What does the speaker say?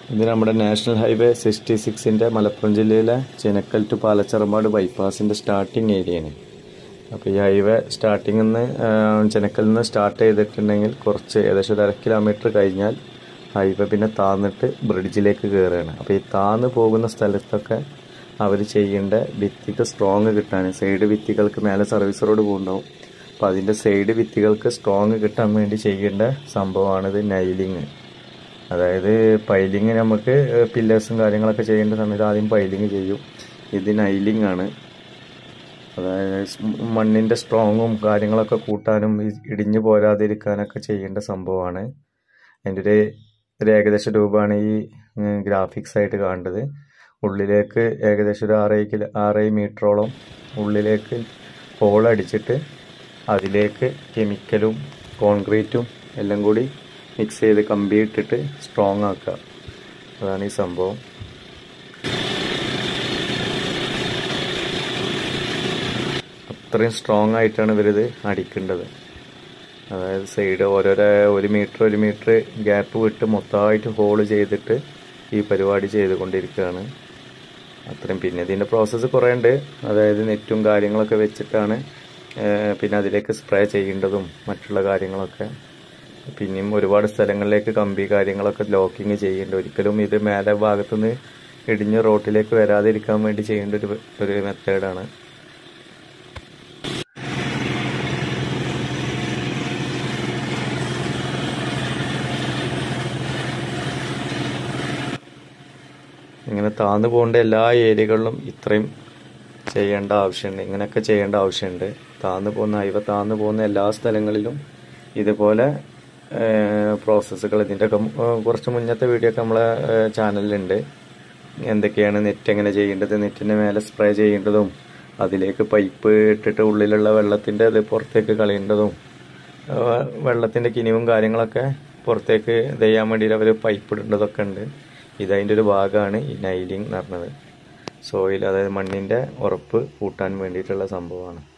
ഇത് നമ്മുടെ national highway sixty സിക്സിൻ്റെ മലപ്പുറം ജില്ലയിലെ ചിനക്കൽ ടു പാലച്ചറമ്പാട് ബൈപ്പാസിൻ്റെ സ്റ്റാർട്ടിങ് ഏരിയയാണ് അപ്പോൾ ഈ ഹൈവേ സ്റ്റാർട്ടിങ്ങിൽ നിന്ന് ചിനക്കലിൽ നിന്ന് സ്റ്റാർട്ട് ചെയ്തിട്ടുണ്ടെങ്കിൽ കുറച്ച് ഏകദേശം ഒരു അര കിലോമീറ്റർ കഴിഞ്ഞാൽ ഹൈവേ പിന്നെ താന്നിട്ട് ബ്രിഡ്ജിലേക്ക് കയറുകയാണ് അപ്പോൾ ഈ താന്ന് പോകുന്ന സ്ഥലത്തൊക്കെ അവർ ചെയ്യേണ്ട ഭിത്തിക്ക് സ്ട്രോങ് കിട്ടാൻ സൈഡ് ഭിത്തികൾക്ക് മേലെ സർവീസ് റോഡ് പോകുന്നുണ്ടാവും അപ്പോൾ അതിൻ്റെ സൈഡ് ഭിത്തികൾക്ക് സ്ട്രോങ് കിട്ടാൻ വേണ്ടി ചെയ്യേണ്ട സംഭവമാണിത് നൈലിങ് അതായത് പൈലിങ് നമുക്ക് പില്ലേഴ്സും കാര്യങ്ങളൊക്കെ ചെയ്യേണ്ട സമയത്ത് ആദ്യം പൈലിങ് ചെയ്യും ഇത് നൈലിംഗ് ആണ് അതായത് സ് മണ്ണിൻ്റെ സ്ട്രോങ്ങും കാര്യങ്ങളൊക്കെ കൂട്ടാനും ഈ ഇടിഞ്ഞു പോരാതിരിക്കാനൊക്കെ ചെയ്യേണ്ട സംഭവമാണ് അതിൻ്റെ ഒരു ഒരു ഏകദേശ രൂപമാണ് ഈ ഗ്രാഫിക്സ് ആയിട്ട് കാണേണ്ടത് ഉള്ളിലേക്ക് ഏകദേശം ഒരു ആറേഴ് കിലോ ആറേഴ് മീറ്ററോളം ഉള്ളിലേക്ക് ഹോൾ അടിച്ചിട്ട് അതിലേക്ക് കെമിക്കലും കോൺക്രീറ്റും എല്ലാം കൂടി മിക്സ് ചെയ്ത് കമ്പി ഇട്ടിട്ട് സ്ട്രോങ് ആക്കുക അതാണ് ഈ സംഭവം അത്രയും സ്ട്രോങ് ആയിട്ടാണ് ഇവരിത് അടിക്കേണ്ടത് അതായത് സൈഡ് ഓരോരോ ഒരു മീറ്റർ ഒരു മീറ്റർ ഗ്യാപ്പ് വിട്ട് മൊത്തമായിട്ട് ഹോൾ ചെയ്തിട്ട് ഈ പരിപാടി ചെയ്തുകൊണ്ടിരിക്കുകയാണ് അത്രയും പിന്നെ ഇതിൻ്റെ പ്രോസസ്സ് കുറേ ഉണ്ട് അതായത് നെറ്റും കാര്യങ്ങളൊക്കെ വെച്ചിട്ടാണ് ഏഹ്, പിന്നെ അതിലേക്ക് സ്പ്രേ ചെയ്യേണ്ടതും മറ്റുള്ള കാര്യങ്ങളൊക്കെ പിന്നെയും ഒരുപാട് സ്ഥലങ്ങളിലേക്ക് കമ്പി കാര്യങ്ങളൊക്കെ ലോക്കിങ് ചെയ്യേണ്ട ഒരിക്കലും ഇത് മേലെ ഭാഗത്തുനിന്ന് ഇടിഞ്ഞ് റോട്ടിലേക്ക് വരാതിരിക്കാൻ വേണ്ടി ചെയ്യേണ്ട ഒരു ഒരു മെത്തേഡാണ് ഇങ്ങനെ താന്നു പോകേണ്ട എല്ലാ ഏരിയകളിലും ഇത്രയും ചെയ്യേണ്ട ആവശ്യമുണ്ട് ഇങ്ങനെയൊക്കെ ചെയ്യേണ്ട ആവശ്യമുണ്ട് താന്നു പോകുന്ന ഹൈവ താന്നു പോകുന്ന എല്ലാ സ്ഥലങ്ങളിലും ഇതുപോലെ പ്രോസസ്സുകൾ ഇതിൻ്റെയൊക്കെ കുറച്ച് മുന്നത്തെ വീഡിയോ ഒക്കെ നമ്മളെ ചാനലിലുണ്ട് എന്തൊക്കെയാണ് നെറ്റ് എങ്ങനെ ചെയ്യേണ്ടത് നെറ്റിൻ്റെ മേലെ സ്പ്രേ ചെയ്യേണ്ടതും അതിലേക്ക് പൈപ്പ് ഇട്ടിട്ട് ഉള്ളിലുള്ള വെള്ളത്തിൻ്റെ ഇത് പുറത്തേക്ക് കളയേണ്ടതും വെള്ളത്തിൻ്റെ കിനിവും കാര്യങ്ങളൊക്കെ പുറത്തേക്ക് ഇത് ചെയ്യാൻ വേണ്ടിയിട്ട് അവർ പൈപ്പ് ഇടേണ്ടതൊക്കെ ഉണ്ട് ഇതതിൻ്റെ ഒരു ഭാഗമാണ് ഈ നൈലിംഗ് എന്ന് പറഞ്ഞത് സോയിൽ അതായത് മണ്ണിൻ്റെ ഉറപ്പ് കൂട്ടാൻ വേണ്ടിയിട്ടുള്ള സംഭവമാണ്